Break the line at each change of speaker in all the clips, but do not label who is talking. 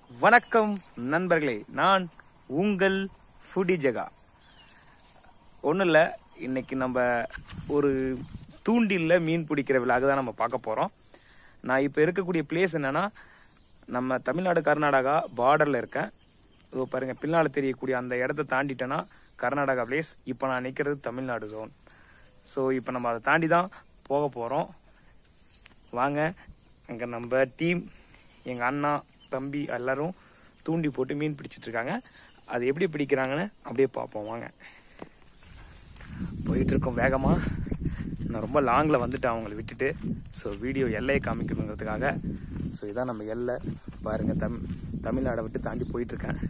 வணக்கம் நண்பர்களே நான் உங்கள் ஃபுடி ஜெகா ஒன்றும் இல்லை இன்னைக்கு நம்ம ஒரு தூண்டில்ல மீன் பிடிக்கிற விழாக்கு தான் நம்ம பார்க்க போகிறோம் நான் இப்போ இருக்கக்கூடிய பிளேஸ் என்னன்னா நம்ம தமிழ்நாடு கர்நாடகா பார்டரில் இருக்கேன் இதோ பாருங்க பின்னால் தெரியக்கூடிய அந்த இடத்த தாண்டிட்டேன்னா கர்நாடகா பிளேஸ் இப்போ நான் நிற்கிறது தமிழ்நாடு ஜோன் ஸோ இப்போ நம்ம அதை தாண்டி தான் போக போகிறோம் வாங்க அங்கே நம்ம டீம் எங்கள் அண்ணா தம்பி எல்லாரும் தூண்டி போட்டு மீன் பிடிச்சிட்டு இருக்காங்க அது எப்படி பிடிக்கிறாங்கன்னு அப்படியே பார்ப்போம் வாங்க போயிட்டு இருக்கோம் வேகமாக நான் ரொம்ப லாங்கில் வந்துட்டேன் அவங்கள விட்டுட்டு ஸோ வீடியோ எல்லையை காமிக்கணுங்கிறதுக்காக ஸோ இதான் நம்ம எல்லை பாருங்க தம் தமிழ்நாடை விட்டு தாண்டி போயிட்டு இருக்கேன்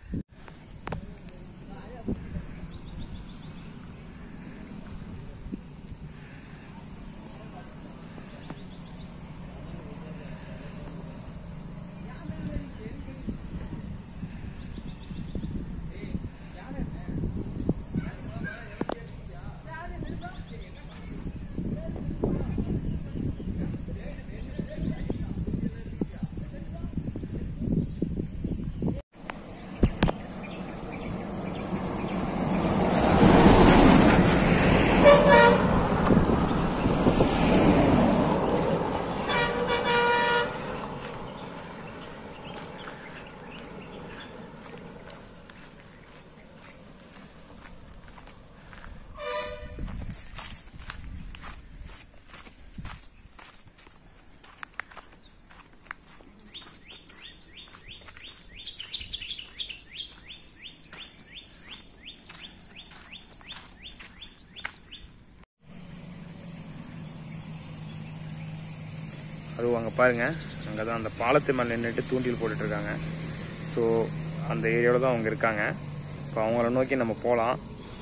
அதுவும் அங்கே பாருங்க அங்கே தான் அந்த பாலத்து மேலே நின்றுட்டு தூண்டில் போட்டுட்டு இருக்காங்க ஸோ அந்த ஏரியாவில் தான் அவங்க இருக்காங்க இப்போ அவங்கள நோக்கி நம்ம போகலாம்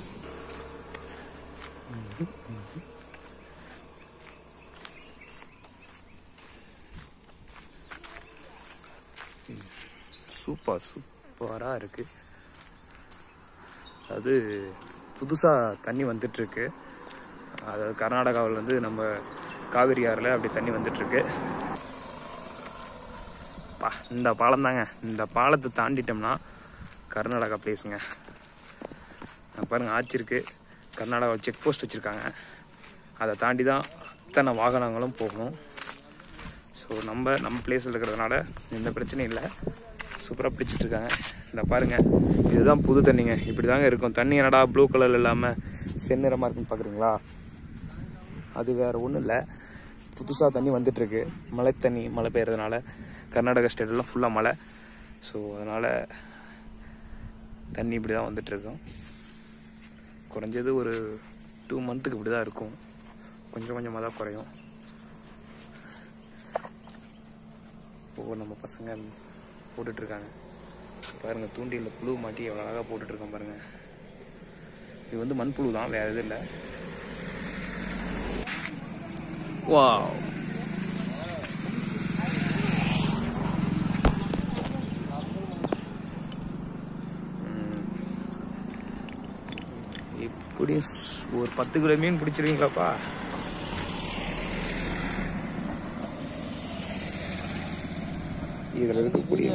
சூப்பர் சூப்பராக இருக்கு அது புதுசாக தண்ணி வந்துட்டு இருக்கு அதாவது கர்நாடகாவில் வந்து நம்ம காவிரி ஆறில் அப்படி தண்ணி வந்துட்டு இருக்கு பா இந்த பாலம் தாங்க இந்த பாலத்தை தாண்டிட்டோம்னா கர்நாடகா பிளேஸுங்க அங்க பாருங்க ஆச்சு இருக்கு கர்நாடகா செக் போஸ்ட் வச்சுருக்காங்க அதை தாண்டி தான் அத்தனை வாகனங்களும் போகும் ஸோ நம்ம நம்ம பிளேஸில் இருக்கிறதுனால எந்த பிரச்சனையும் இல்லை சூப்பராக பிடிச்சிட்டு இருக்காங்க இந்த பாருங்க இதுதான் புது தண்ணிங்க இப்படி தாங்க இருக்கும் தண்ணி என்னடா ப்ளூ கலர் இல்லாமல் செந்நிறமாக இருக்குன்னு பார்க்குறீங்களா அது வேற ஒன்றும் இல்லை புதுசாக தண்ணி வந்துட்டு இருக்கு மழை தண்ணி மழை பெய்யறதுனால கர்நாடகா ஸ்டேட்லாம் ஃபுல்லாக மழை ஸோ அதனால் தண்ணி இப்படி தான் வந்துட்டு இருக்கும் குறைஞ்சது ஒரு டூ மந்த்துக்கு இப்படி தான் இருக்கும் கொஞ்சம் கொஞ்சமாக தான் குறையும் இப்போ நம்ம பசங்க போட்டுட்டு இருக்காங்க பாருங்க தூண்டியில் புழு மாட்டி எவ்வளோ அழகாக போட்டுட்டு இருக்கோம் பாருங்க இது வந்து மண்புழு தான் வேற எதுவும் இல்லை வாவ் இப்படி ஒரு பத்து கிலோ மீன் பிடிச்சிருவீங்களாப்பா இதுல இருக்கக்கூடிய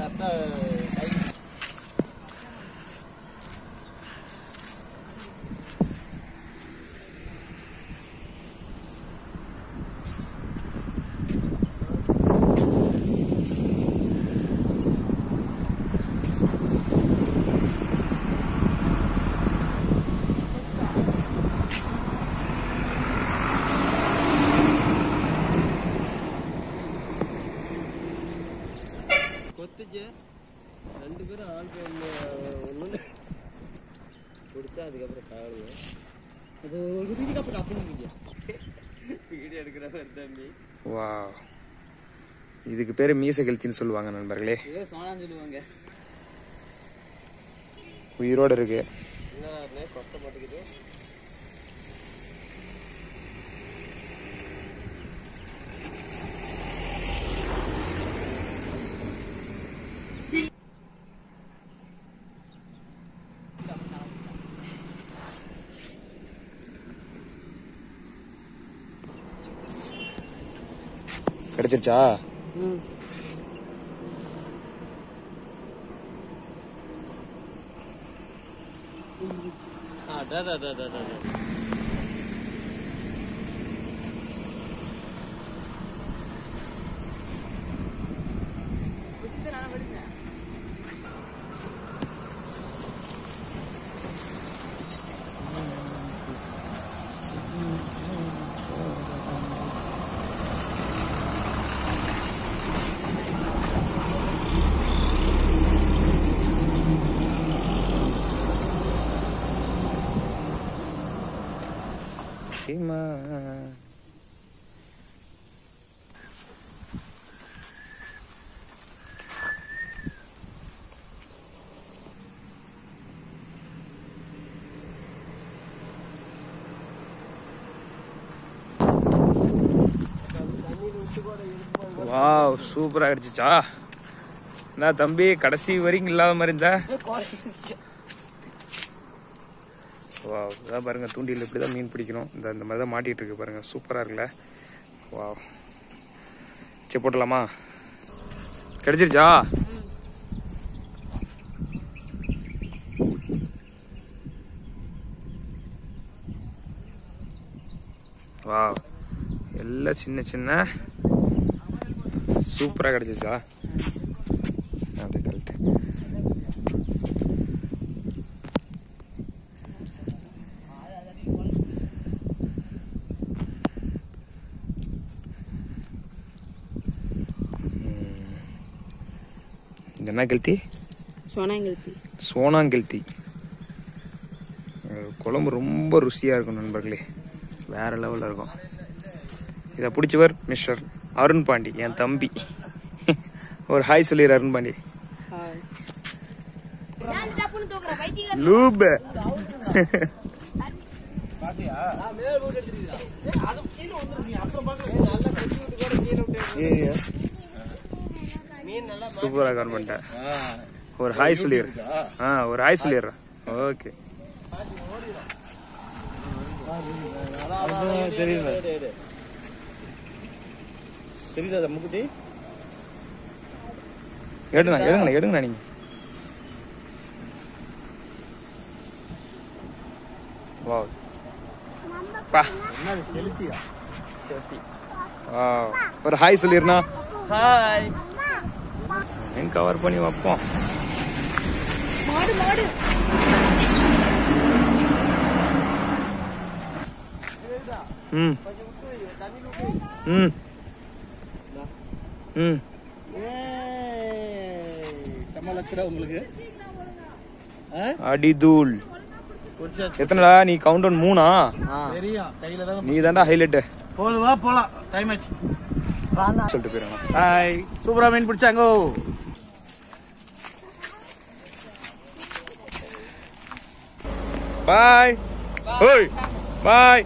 கொத்துச்சு ரெண்டு பேரும் ஆள் ஒன்று ஒன்று பிடிச்சா அதுக்கப்புறம் காணுங்க அது ஒரு குதிக்கு அப்புறம் அப்படின்னு வீடியோ எடுக்கிறவர் தம்பி
வா இதுக்கு பேரு மீச கெளுத்தின்னு சொல்லுவாங்க நண்பர்களே
ஏதோ சோனான்னு சொல்லுவாங்க
உயிரோட இருக்கு
என்ன கொத்த மாட்டேங்குது
கிடைச்சிருச்சா
ம் அடடடடடட.
ஹிமா வாவ் சூப்பராக அடிச்சிச்சா என்ன தம்பி கடைசி வரைக்கும் இல்லாத மாதிரி இருந்தா வாவ் இதான் பாருங்க தூண்டில் இப்படி தான் மீன் பிடிக்கணும் இந்த இந்த மாதிரி தான் மாட்டிட்டு இருக்கு பாருங்க சூப்பராக இருக்குல்ல வாவ் சரி போட்டலாமா கிடைச்சிருச்சா வாவ் எல்லாம் சின்ன சின்ன சூப்பராக கிடைச்சிச்சா அப்படியே கரெக்டு இது என்ன கெளுத்தி
சோனாங்கல்பி
சோனாங்கெளுத்தி அஹ் குழம்பு ரொம்ப ருசியாக இருக்கும் நண்பர்களே வேற லெவலில் இருக்கும் இதை பிடிச்சவர் மிஸ்டர் அருண் பாண்டி என் தம்பி ஒரு ஹாய் சொல்லிடு அருண் பாண்டி
ஹாய்
லூப் சூப்பராக கவர்ன் பண்ணிட்டேன் ஒரு ஹாய் சொல்லிடு ஆ ஒரு ஹாய் சொல்லிடுறேன் ஓகே
தெரியுது தெரியுதா முக்குட்டி
எடுங்கண்ணா எடுங்கண்ணா எடுங்கண்ணா நீங்க வா பா
என்ன கெளுத்தியா
வாவ். ஒரு ஹாய் சொல்லிருண்ணா
ஹாய்
எங்க கவர் பண்ணி வைப்போம்
மாடு மாடு
ம் ம் ம்
சமாளத்துல உங்களுக்கு
அடிதூள் எத்தனைடா நீ கவுண்ட் ஒன் மூணா
தெரியும் கையில தான்
நீ தாண்டா ஹைலைட்
போதுவா போலாம் டைம் ஆச்சு
சொல்லிட்டு போயிடணும்
ஹாய் சூப்பரா மீன் பிடிச்சாங்கோ
பாய் ஓய் பாய்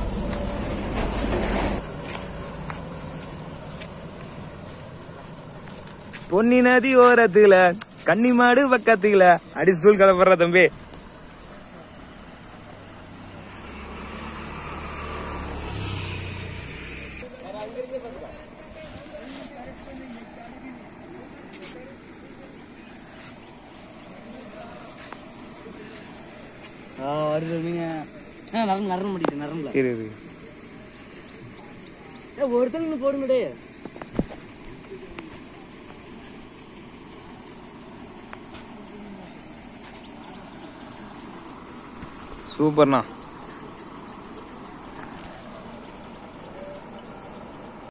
பொன்னி நதி ஓரத்துல கன்னிமாடு பக்கத்துல அடிச்சு தூள் கலப்படுற தம்பி
ஆ வருது நீங்க ஆ நரம் நரம் முடியுது நரம்புல
இரு இரு
ஏ ஒருத்தங்க போடுங்கடே
சூப்பர்ண்ணா